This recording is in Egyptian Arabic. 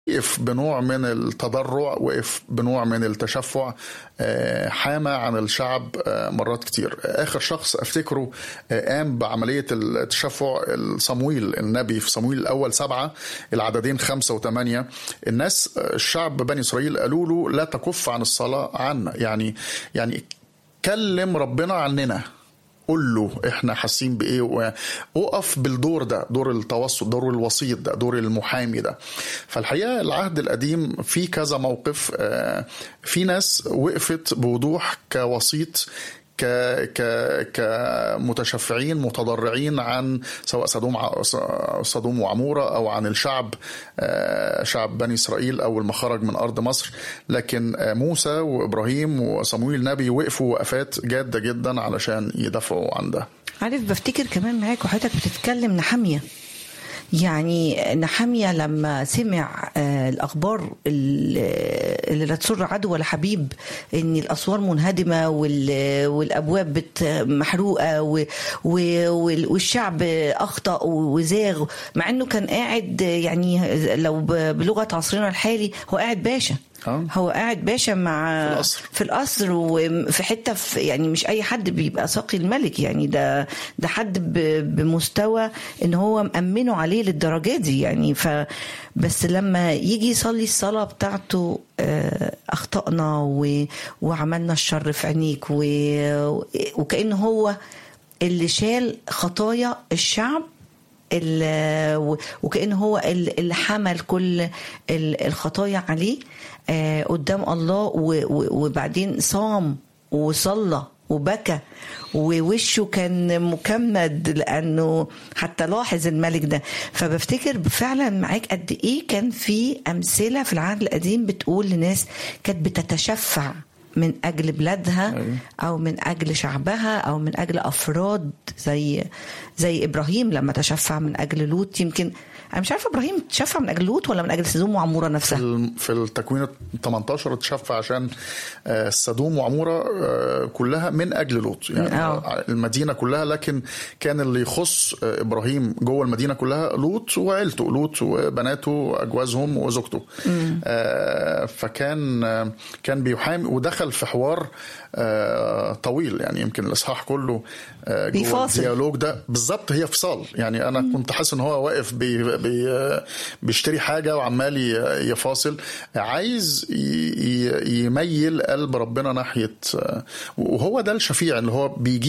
وقف بنوع من التضرع وقف بنوع من التشفع حامى عن الشعب مرات كتير آخر شخص أفتكره قام بعملية التشفع صمويل النبي في صمويل الأول سبعة العددين خمسة وثمانية الناس الشعب بني إسرائيل قالوا له لا تكف عن الصلاة عنا يعني يعني كلم ربنا عننا قول له احنا حاسين بايه وقف بالدور ده دور التوسط دور الوسيط ده دور المحامي ده فالحقيقه العهد القديم في كذا موقف في ناس وقفت بوضوح كوسيط ك ك كمتشفعين متضرعين عن سواء سدوم سدوم وعموره او عن الشعب شعب بني اسرائيل اول ما خرج من ارض مصر لكن موسى وابراهيم وصمويل النبي وقفوا وقفات جاده جدا علشان يدافعوا عن ده عارف بفتكر كمان معاك وحضرتك بتتكلم نحاميه يعني نحمية لما سمع الأخبار اللي لا تسر عدو ولا حبيب إن الأسوار منهدمة والأبواب محروقة والشعب أخطأ وزاغ مع إنه كان قاعد يعني لو بلغة عصرنا الحالي هو قاعد باشا أه؟ هو قاعد باشا مع في القصر في القصر وفي حته في يعني مش اي حد بيبقى ساقي الملك يعني ده ده حد بمستوى ان هو مأمنه عليه للدرجه دي يعني ف بس لما يجي يصلي الصلاه بتاعته اخطأنا وعملنا الشر في عينيك وكأنه هو اللي شال خطايا الشعب وكأنه هو اللي حمل كل الخطايا عليه قدام الله وبعدين صام وصلى وبكى ووشه كان مكمد لانه حتى لاحظ الملك ده فبفتكر فعلا معاك قد ايه كان في امثله في العهد القديم بتقول لناس كانت بتتشفع من اجل بلادها او من اجل شعبها او من اجل افراد زي زي ابراهيم لما تشفع من اجل لوط يمكن انا مش عارفه ابراهيم تشفع من اجل لوط ولا من اجل سدوم وعموره نفسها في التكوين 18 تشفع عشان سدوم وعموره كلها من اجل لوط يعني أوه. المدينه كلها لكن كان اللي يخص ابراهيم جوه المدينه كلها لوط وعيلته لوط وبناته اجوازهم وزوجته فكان كان بيحامي ودخل في حوار طويل يعني يمكن الاصحاح كله جوه الديالوج ده بالظبط هي فصال يعني انا مم. كنت حاسس ان هو واقف بي بي بيشتري حاجه وعمال يفاصل عايز يميل قلب ربنا ناحيه وهو ده الشفيع اللي هو بيجي